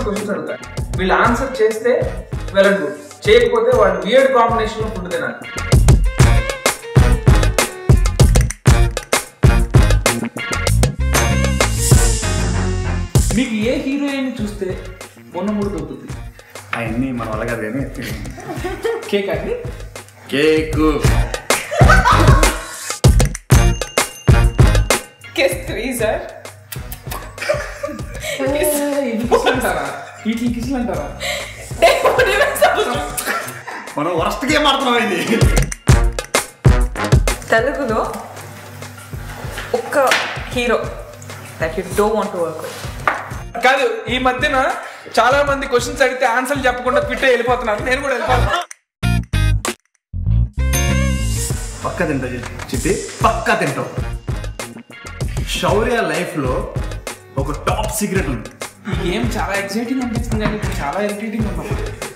questions అడుగుతారు వీళ్ళు answer చేస్తే వెల్ గుడ్ చేయకపోతే వాళ్ళు వియర్డ్ కాంబినేషన్ లో ఫుడ్ తినాలి మీకు ఏ హీరోయిన్ చూస్తే మొన్న మూడు దొరుకుతుంది అవన్నీ మన వల్ల కాదు కానీ కేక్ అండి కేకు కిస్ త్రీ సార్ అంటారా వీటికి కిసులు అంటారా మనం వరస్ట్ గేమ్ ఆడుతున్నాం ఇది తెలుగులో ఒక్క hero that you don't want to work కాదు ఈ మధ్యన చాలా మంది క్వశ్చన్స్ అడిగితే ఆన్సర్లు చెప్పకుండా క్విట్ అయ్యి వెళ్ళిపోతున్నారు నేను కూడా వెళ్ళిపోతాను పక్క తింటావు చిట్టి పక్క తింటావు శౌర్య లైఫ్లో ఒక టాప్ సీక్రెట్ ఉంది ఈ గేమ్ చాలా ఎక్సైటింగ్ అనిపిస్తుంది కానీ ఇప్పుడు చాలా ఇరిటేటింగ్ ఉన్నాం